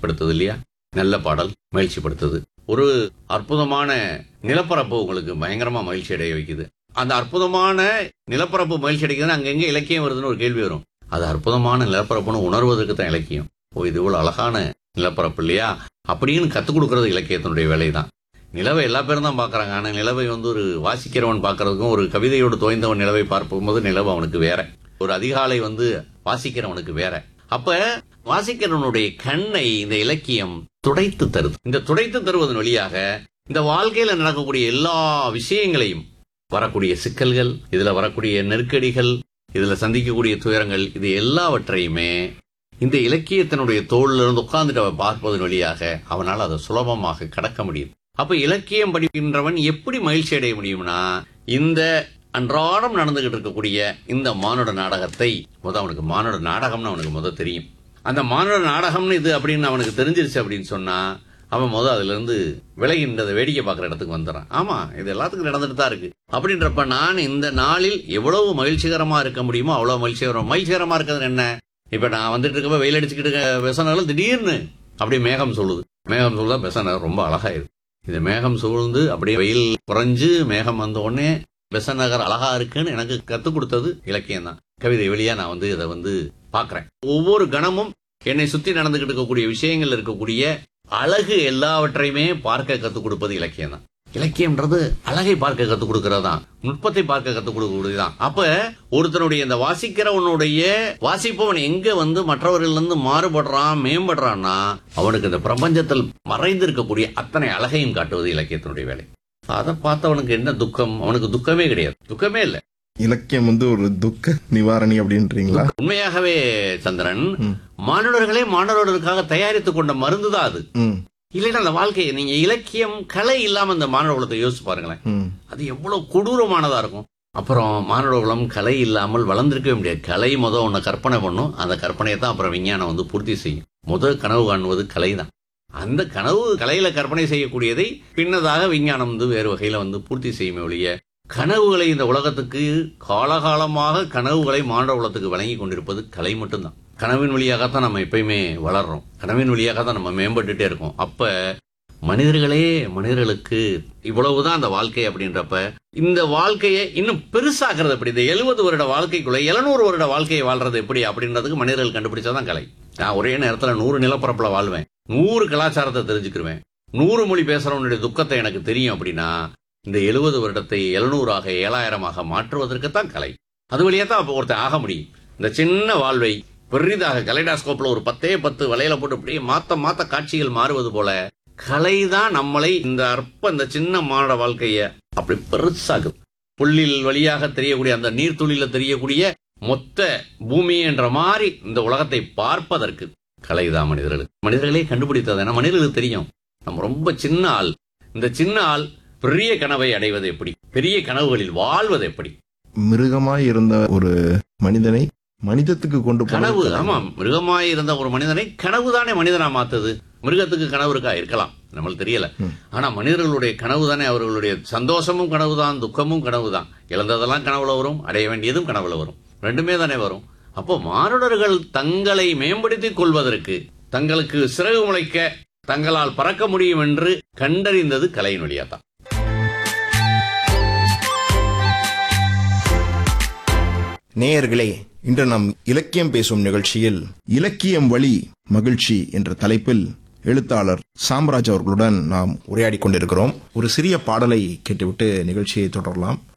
படுத்துது இல்லையா நல்ல பாடல் மகிழ்ச்சி படுத்துது ஒரு அற்புதமான நிலப்பரப்பு உங்களுக்கு பயங்கரமா மகிழ்ச்சி அடைய வைக்குது அந்த அற்புதமான நிலப்பரப்பு மகிழ்ச்சி அடைக்குதுன்னு அங்கங்க இலக்கியம் வருதுன்னு ஒரு கேள்வி வரும் அது அற்புதமான நிலப்பரப்புன்னு உணர்வதற்கு தான் இலக்கியம் ஓ இது இவ்வளவு அழகான நிலப்பரப்பு இல்லையா அப்படின்னு கத்துக் கொடுக்கறது இலக்கியத்தினுடைய வேலை தான் நிலவை எல்லா பேரும் தான் பார்க்கறாங்க ஆனா நிலவை வந்து ஒரு வாசிக்கிறவன் பார்க்கறதுக்கும் ஒரு கவிதையோடு தோய்ந்தவன் நிலவை பார்க்கும்போது நிலவு அவனுக்கு வேற ஒரு அதிகாலை வந்து வாசிக்கிறவனுக்கு வேற அப்ப வாசிக்கிறவனுடைய கண்ணை இந்த இலக்கியம் துடைத்து தருது இந்த துடைத்து தருவதன் வழியாக இந்த வாழ்க்கையில நடக்கக்கூடிய எல்லா விஷயங்களையும் வரக்கூடிய சிக்கல்கள் இதுல வரக்கூடிய நெருக்கடிகள் இதுல சந்திக்கக்கூடிய துயரங்கள் இது எல்லாவற்றையுமே இந்த இலக்கியத்தினுடைய தோல்ல இருந்து உட்கார்ந்துட்டு அவன் பார்ப்பதன் வழியாக அவனால் அதை சுலபமாக கடக்க முடியும் அப்ப இலக்கியம் படிக்கின்றவன் எப்படி மகிழ்ச்சி அடைய முடியும்னா இந்த அன்றாடம் நடந்துகிட்டு இருக்கக்கூடிய இந்த மானுட நாடகத்தை முத அவனுக்கு மானுட நாடகம்னு அவனுக்கு முத தெரியும் அந்த மானுட நாடகம்னு இது அப்படின்னு அவனுக்கு தெரிஞ்சிருச்சு அப்படின்னு சொன்னா அவன் முத அதுல இருந்து விலகின்றதை வேடிக்கை பார்க்குற இடத்துக்கு வந்துடுறான் ஆமா இது எல்லாத்துக்கும் நடந்துட்டு தான் இருக்கு அப்படின்றப்ப நான் இந்த நாளில் எவ்வளவு மகிழ்ச்சிகரமா இருக்க முடியுமோ அவ்வளவு மகிழ்ச்சிகரம் மகிழ்ச்சிகரமா இருக்கிறது என்ன இப்ப நான் வந்துட்டு இருக்கப்ப வெயில் அடிச்சுக்கிட்டு பெசனாலும் திடீர்னு அப்படியே மேகம் சொல்லுது மேகம் சொல்லுதா பெசன ரொம்ப அழகாயிருக்கு இந்த மேகம் சூழ்ந்து அப்படியே வெயில் குறைஞ்சு மேகம் வந்த உடனே பெசநகர் அழகா இருக்குன்னு எனக்கு கத்துக் கொடுத்தது இலக்கியம் தான் கவிதை வழியா நான் வந்து இதை வந்து பாக்குறேன் ஒவ்வொரு கணமும் என்னை சுத்தி நடந்துகிட்டு இருக்கக்கூடிய விஷயங்கள் இருக்கக்கூடிய அழகு எல்லாவற்றையுமே பார்க்க கத்துக் கொடுப்பது இலக்கியம் தான் இலக்கியம்ன்றது அழகை பார்க்க கத்துக் கொடுக்கறது தான் நுட்பத்தை பார்க்க கத்துக் கொடுக்கக்கூடியது தான் அப்ப ஒருத்தனுடைய இந்த வாசிக்கிறவனுடைய வாசிப்பவன் எங்க வந்து மற்றவர்கள் இருந்து மாறுபடுறான் மேம்படுறான்னா அவனுக்கு இந்த பிரபஞ்சத்தில் மறைந்து இருக்கக்கூடிய அத்தனை அழகையும் காட்டுவது இலக்கியத்தினுடைய வேலை அதை பார்த்தவனுக்கு என்ன துக்கம் அவனுக்கு துக்கமே கிடையாது துக்கமே இல்ல இலக்கியம் வந்து ஒரு துக்க நிவாரணி அப்படின்றீங்களா உண்மையாகவே சந்திரன் ம். மாணவர்களே மாணவர்களுக்காக தயாரித்துக் கொண்ட மருந்து தான் அது ம் இல்லைன்னா அந்த வாழ்க்கையை நீங்க இலக்கியம் கலை இல்லாம இந்த மாணவ குலத்தை யோசிச்சு பாருங்களேன் ம் அது எவ்வளவு கொடூரமானதா இருக்கும் அப்புறம் மானுட குலம் கலை இல்லாமல் வளர்ந்திருக்கவே முடியாது கலை முத ஒண்ணு கற்பனை பண்ணும் அந்த கற்பனையை தான் அப்புறம் விஞ்ஞானம் வந்து பூர்த்தி செய்யும் முதல் கனவு காணுவது கலை தான் அந்த கனவு கலையில கற்பனை செய்யக்கூடியதை பின்னதாக விஞ்ஞானம் வந்து வேறு வகையில வந்து பூர்த்தி செய்யுமே ஒழிய கனவுகளை இந்த உலகத்துக்கு காலகாலமாக கனவுகளை மானுட குலத்துக்கு வழங்கி கொண்டிருப்பது கலை மட்டும்தான் கனவின் வழியாகத்தான் நம்ம எப்பயுமே வளர்றோம் கனவின் வழியாக தான் நம்ம மேம்பட்டுட்டே இருக்கோம் அப்ப மனிதர்களே மனிதர்களுக்கு இவ்வளவுதான் அந்த வாழ்க்கை அப்படின்றப்ப இந்த வாழ்க்கையை இன்னும் பெருசாக்குறது எப்படி இந்த எழுபது வருட வாழ்க்கைக்குள்ள எழுநூறு வருட வாழ்க்கையை வாழ்றது எப்படி அப்படின்றதுக்கு மனிதர்கள் கண்டுபிடிச்சாதான் கலை நான் ஒரே நேரத்துல நூறு நிலப்பரப்புல வாழ்வேன் நூறு கலாச்சாரத்தை தெரிஞ்சுக்கிருவேன் நூறு மொழி பேசுறவனுடைய துக்கத்தை எனக்கு தெரியும் அப்படின்னா இந்த எழுபது வருடத்தை எழுநூறாக ஏழாயிரமாக மாற்றுவதற்குத்தான் கலை அது வழியா தான் அப்ப ஒருத்தன் ஆக முடியும் இந்த சின்ன வாழ்வை பெரிதாக கலைடாஸ்கோப்ல ஒரு பத்தே பத்து வலையில போட்டு அப்படியே மாத்த மாத்த காட்சிகள் மாறுவது போல கலை தான் நம்மளை இந்த அற்ப இந்த சின்ன மானுட வாழ்க்கைய அப்படி பெருசாகுது புள்ளில் வழியாக தெரியக்கூடிய அந்த நீர்த்துளியில தெரியக்கூடிய மொத்த பூமி என்ற மாதிரி இந்த உலகத்தை பார்ப்பதற்கு கலைதான் மனிதர்களுக்கு மனிதர்களே கண்டுபிடித்தது ஏன்னா மனிதர்களுக்கு தெரியும் நம்ம ரொம்ப சின்ன ஆள் இந்த சின்ன ஆள் பெரிய கனவை அடைவது எப்படி பெரிய கனவுகளில் வாழ்வது எப்படி மிருகமாய் இருந்த ஒரு மனிதனை மனிதத்துக்கு கொண்டு போனது கனவு கலை. ஆமா மிருகமாய் இருந்த ஒரு மனிதனை கனவு தானே மனிதனா மாத்துது மிருகத்துக்கு கனவு இருக்கா இருக்கலாம் நம்மளுக்கு தெரியல ம். ஆனா மனிதர்களுடைய கனவு தானே அவர்களுடைய சந்தோஷமும் கனவு தான் துக்கமும் கனவு தான் இழந்ததெல்லாம் கனவுல வரும் அடைய வேண்டியதும் கனவுல வரும் ரெண்டுமே தானே வரும் அப்போ மானுடர்கள் தங்களை மேம்படுத்திக் கொள்வதற்கு தங்களுக்கு சிறகு முளைக்க தங்களால் பறக்க முடியும் என்று கண்டறிந்தது கலையின் வழியாத்தான் நேயர்களே இன்று நாம் இலக்கியம் பேசும் நிகழ்ச்சியில் இலக்கியம் வழி மகிழ்ச்சி என்ற தலைப்பில் எழுத்தாளர் சாம்ராஜ் அவர்களுடன் நாம் உரையாடிக் கொண்டிருக்கிறோம் ஒரு சிறிய பாடலை கேட்டுவிட்டு நிகழ்ச்சியை தொடரலாம்